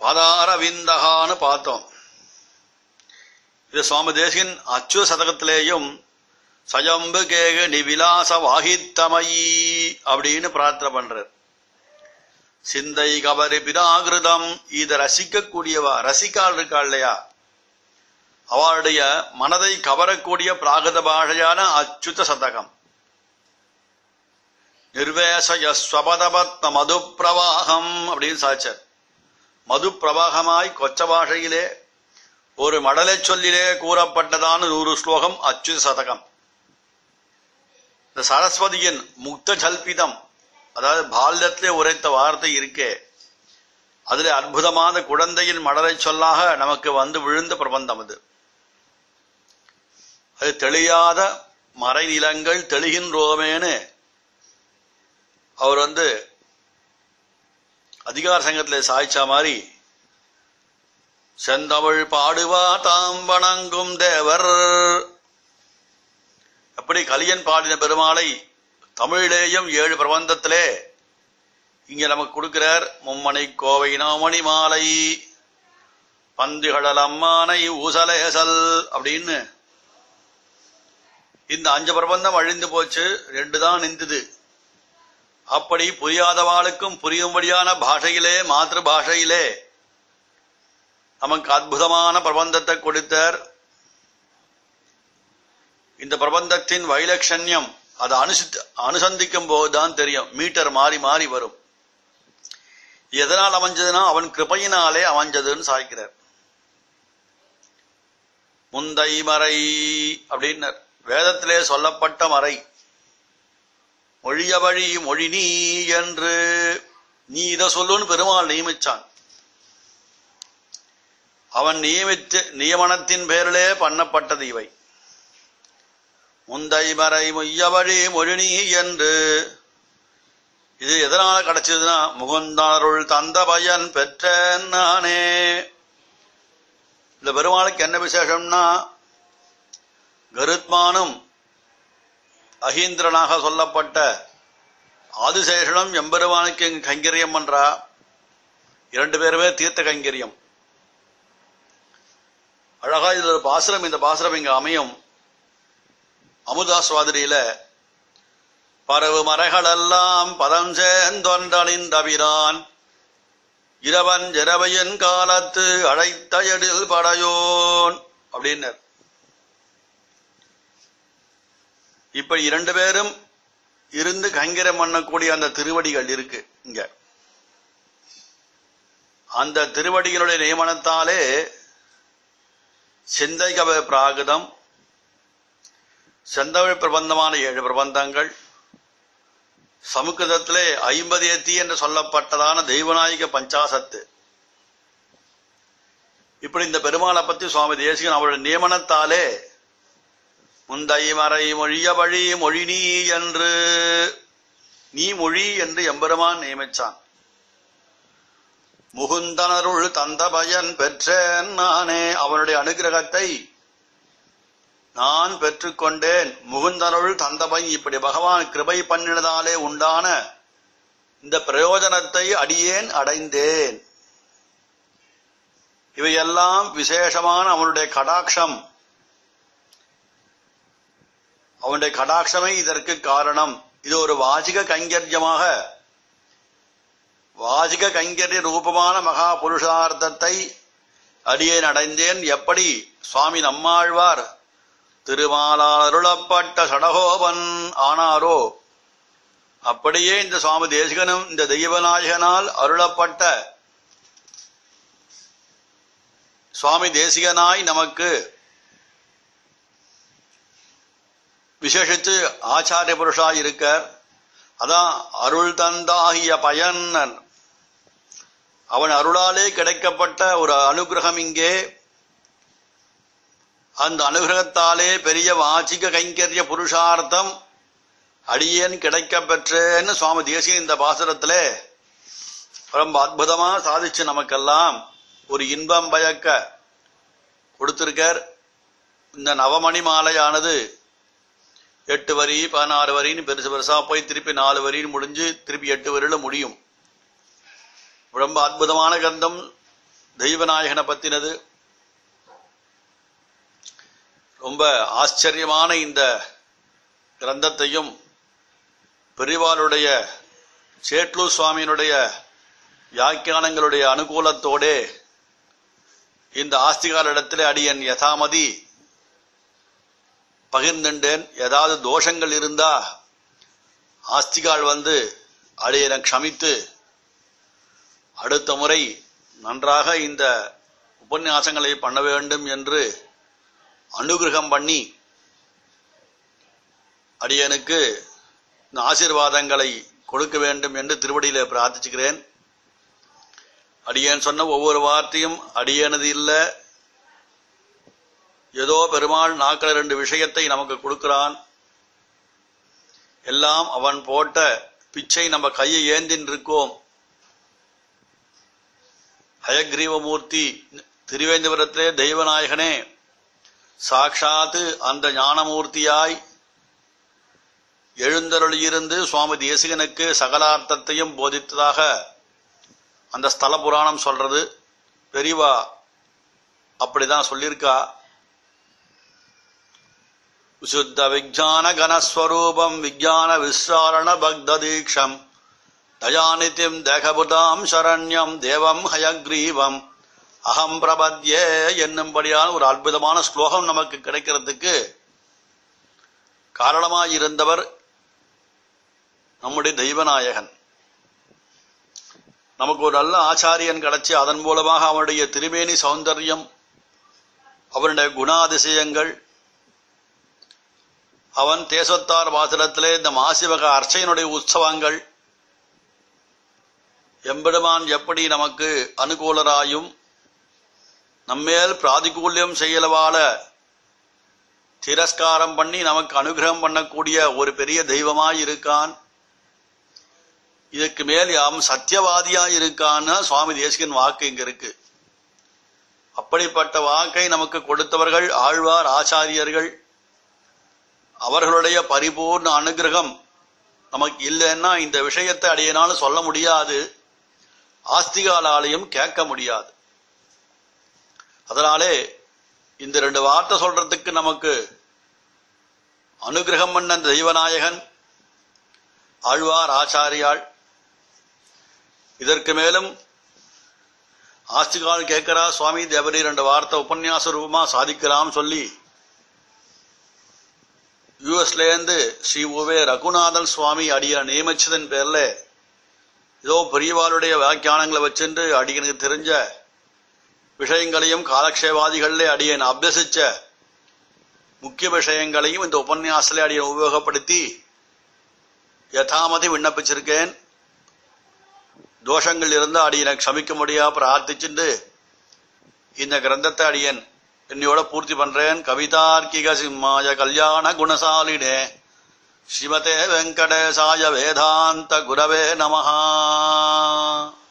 பாதாரவிந்தகான்னு பார்த்தோம் இது சுவாமி தேசிகன் அச்சு சதகத்திலேயும் சயம்பு கேக நிவிலாச வாகித்தமயி அப்படின்னு பிரார்த்தனை பண்றார் சிந்தை கபரி பிதாகிருதம் இதை ரசிக்கக்கூடியவா ரசிக்கால் இருக்கா இல்லையா அவளுடைய மனதை கவரக்கூடிய பிராகிருத பாஷையான அச்சுத சதகம் நிர்வேசய ஸ்வபதபத்ம மது பிரவாகம் அப்படின்னு சாச்சர் மது பிரவாகமாய் கொச்ச பாஷையிலே ஒரு மடலைச் சொல்லிலே கூறப்பட்டதான நூறு ஸ்லோகம் அச்சுத சதகம் இந்த சரஸ்வதியின் முக்த ஜல்பிதம் அதாவது பால்யத்திலே உரைத்த வார்த்தை இருக்கே அதிலே அற்புதமான குழந்தையின் மடலை சொல்லாக நமக்கு வந்து விழுந்த பிரபந்தம் அது அது தெளியாத மறைநிலங்கள் தெளிகின்றோமேனு அவர் வந்து அதிகார சங்கத்திலே சாய்ச்சா மாதிரி செந்தமிழ் பாடுவா தாம் வணங்கும் தேவர் அப்படி கலியன் பாடின பெருமாளை தமிழிலேயும் ஏழு பிரபந்தத்திலே இங்க நமக்கு கொடுக்கிறார் மும்மணி கோவை நாமணி மாலை பந்துகளல் அம்மானை ஊசலேசல் அப்படின்னு இந்த அஞ்சு பிரபந்தம் அழிந்து போச்சு ரெண்டு தான் நின்றுது அப்படி புரியாதவாளுக்கும் புரியும்படியான பாஷையிலே மாத்திரு பாஷையிலே நமக்கு அற்புதமான பிரபந்தத்தை கொடுத்தார் இந்த பிரபந்தத்தின் வைலட்சண்யம் அதை அனுசித்து அனுசந்திக்கும் போதுதான் தெரியும் மீட்டர் மாறி மாறி வரும் எதனால் அமைஞ்சதுன்னா அவன் கிருபையினாலே அமைஞ்சதுன்னு சாய்க்கிறார் முந்தை மறை அப்படின்னர் வேதத்திலே சொல்லப்பட்ட மறை மொழிய வழி மொழி நீ என்று நீ இதை சொல்லுன்னு பெருமாள் நியமிச்சான் அவன் நியமித்து நியமனத்தின் பேரிலே பண்ணப்பட்டது இவை முந்தை மறை மொய்யவழி மொழினி என்று இது எதனால கிடைச்சதுன்னா முகுந்தருள் தந்த பயன் பெற்றேன் நானே இந்த பெருமாளுக்கு என்ன விசேஷம்னா கருத்மானும் அகீந்திரனாக சொல்லப்பட்ட ஆதிசேஷனும் எம்பெருமானுக்கு இங்கு கைங்கரியம் பண்றா இரண்டு பேருமே தீர்த்த கைங்கரியம் அழகா இதுல ஒரு பாசுரம் இந்த பாசுரம் இங்க அமையும் அமுதாஸ்வாதிரியில பரவு மறைகளெல்லாம் பதம் சேர்ந்தொன்றணிந்தவிரான் இரவன் ஜெரவையின் காலத்து அழைத்த எழில் படையோன் அப்படின்னர் இப்ப இரண்டு பேரும் இருந்து கங்கிரம் பண்ணக்கூடிய அந்த திருவடிகள் இருக்கு இங்க அந்த திருவடிகளுடைய நியமனத்தாலே சிந்தை கவ பிராகிதம் செந்தமிழ் பிரபந்தமான ஏழு பிரபந்தங்கள் சமுக்கிரதத்திலே ஐம்பது எத்தி என்று சொல்லப்பட்டதான தெய்வநாயக பஞ்சாசத்து இப்படி இந்த பெருமாளை பத்தி சுவாமி தேசிகன் அவருடைய நியமனத்தாலே முந்தை மறை மொழிய வழி மொழி நீ என்று நீ மொழி என்று எம்பெருமான் நியமிச்சான் முகுந்தனருள் தந்த பயன் பெற்றேன் நானே அவனுடைய அனுகிரகத்தை நான் பெற்றுக்கொண்டேன் முகுந்தனருள் தந்தபை இப்படி பகவான் கிருபை பண்ணினதாலே உண்டான இந்த பிரயோஜனத்தை அடியேன் அடைந்தேன் இவையெல்லாம் விசேஷமான அவனுடைய கடாட்சம் அவனுடைய கடாட்சமே இதற்கு காரணம் இது ஒரு வாசிக கைங்கரியமாக வாசிக கைங்கரிய ரூபமான மகா புருஷார்த்தத்தை அடியேன் அடைந்தேன் எப்படி சுவாமி நம்மாழ்வார் திருமாலால் அருளப்பட்ட சடகோபன் ஆனாரோ அப்படியே இந்த சுவாமி தேசிகனும் இந்த தெய்வநாயகனால் அருளப்பட்ட சுவாமி தேசிகனாய் நமக்கு விசேஷித்து ஆச்சாரிய புருஷாய் இருக்கார் அதான் அருள் தந்தாகிய பயன் அவன் அருளாலே கிடைக்கப்பட்ட ஒரு அனுகிரகம் இங்கே அந்த அனுகிரகத்தாலே பெரிய வாச்சிக கைங்கரிய புருஷார்த்தம் அடியேன் கிடைக்க பெற்றேன்னு சுவாமி தேசிய இந்த பாசுரத்திலே ரொம்ப அற்புதமா சாதிச்சு நமக்கெல்லாம் ஒரு இன்பம் பயக்க கொடுத்திருக்கார் இந்த நவமணி மாலையானது எட்டு வரி பதினாறு வரின்னு பெருசு பெருசா போய் திருப்பி நாலு வரின்னு முடிஞ்சு திருப்பி எட்டு வரியில முடியும் ரொம்ப அற்புதமான கந்தம் தெய்வநாயகனை பத்தினது ரொம்ப ஆச்சரியமான இந்த கிரந்தத்தையும் பெரிவாளுடைய சேட்லூர் சுவாமியினுடைய வியாக்கியானங்களுடைய அனுகூலத்தோடே இந்த ஆஸ்திகாரிடத்தில் அடியன் யதாமதி பகிர்ந்துட்டேன் ஏதாவது தோஷங்கள் இருந்தா ஆஸ்திகால் வந்து அடியனை க்ஷமித்து அடுத்த முறை நன்றாக இந்த உபன்யாசங்களை பண்ண வேண்டும் என்று அனுகிரகம் பண்ணி அடியனுக்கு இந்த ஆசீர்வாதங்களை கொடுக்க வேண்டும் என்று திருவடியில பிரார்த்திச்சுக்கிறேன் அடியேன் சொன்ன ஒவ்வொரு வார்த்தையும் அடியனது இல்ல ஏதோ பெருமாள் நாக்கில் ரெண்டு விஷயத்தை நமக்கு கொடுக்கிறான் எல்லாம் அவன் போட்ட பிச்சை நம்ம கையை ஏந்தின் இருக்கோம் ஹயக்ரீவமூர்த்தி திருவேந்திபுரத்திலே தெய்வநாயகனே சாட்சாத்து அந்த ஞானமூர்த்தியாய் எழுந்தருளியிருந்து சுவாமி தேசிகனுக்கு சகலார்த்தத்தையும் போதித்ததாக அந்த ஸ்தல புராணம் சொல்றது பெரியவா அப்படிதான் சொல்லியிருக்கா விசுத்த விஜான கனஸ்வரூபம் விஜான விஸ்ராரண பக்த தீட்சம் தயாநிதிம் தேகபுதாம் சரண்யம் தேவம் ஹயக்ரீவம் அகம் பிரபத்யே என்னும்படியான ஒரு அற்புதமான ஸ்லோகம் நமக்கு கிடைக்கிறதுக்கு காரணமாயிருந்தவர் நம்முடைய தெய்வநாயகன் நமக்கு ஒரு நல்ல ஆச்சாரியன் கிடைச்சி அதன் மூலமாக அவனுடைய திருமேனி சௌந்தர்யம் அவனுடைய குணாதிசயங்கள் அவன் தேசத்தார் வாசலத்திலே இந்த மாசிவக அர்ச்சையினுடைய உற்சவங்கள் எம்பெருமான் எப்படி நமக்கு அனுகூலராயும் நம்மேல் பிராதிகூல்யம் செய்யலவால திரஸ்காரம் பண்ணி நமக்கு அனுகிரகம் பண்ணக்கூடிய ஒரு பெரிய தெய்வமாய் இருக்கான் இதற்கு மேல் யாம் சத்தியவாதியா இருக்கான்னு சுவாமி தேசிகன் வாக்கு இங்க இருக்கு அப்படிப்பட்ட வாக்கை நமக்கு கொடுத்தவர்கள் ஆழ்வார் ஆச்சாரியர்கள் அவர்களுடைய பரிபூர்ண அனுகிரகம் நமக்கு இல்லைன்னா இந்த விஷயத்தை அடையினாலும் சொல்ல முடியாது ஆஸ்திகாலாலையும் கேட்க முடியாது அதனாலே இந்த ரெண்டு வார்த்தை சொல்றதுக்கு நமக்கு அனுகிரகம் பண்ண அந்த தெய்வநாயகன் ஆழ்வார் ஆச்சாரியாள் இதற்கு மேலும் ஆஸ்திகால் கேட்கிறா சுவாமி தேவரி ரெண்டு வார்த்தை உபன்யாச ரூபமா சாதிக்கிறாம் சொல்லி யூஎஸ்ல இருந்து ஸ்ரீ உவே ரகுநாதன் சுவாமி அடிய நியமிச்சதன் பேர்ல ஏதோ பெரியவாளுடைய வியாக்கியானங்களை வச்சுட்டு அடியனுக்கு தெரிஞ்ச விஷயங்களையும் காலக்ஷேவாதிகளிலே அடியன் அபியசிச்ச முக்கிய விஷயங்களையும் இந்த உபன்யாசத்திலே அடியன் உபயோகப்படுத்தி யதாமதி விண்ணப்பிச்சிருக்கேன் தோஷங்கள் இருந்து அடியனை க்ஷமிக்க முடியா பிரார்த்திச்சுண்டு இந்த கிரந்தத்தை அடியன் என்னையோட பூர்த்தி பண்றேன் கவிதார்க்கிக சிம்மாய கல்யாண குணசாலினே ஸ்ரீமதே வெங்கடேசாய வேதாந்த குரவே நமஹா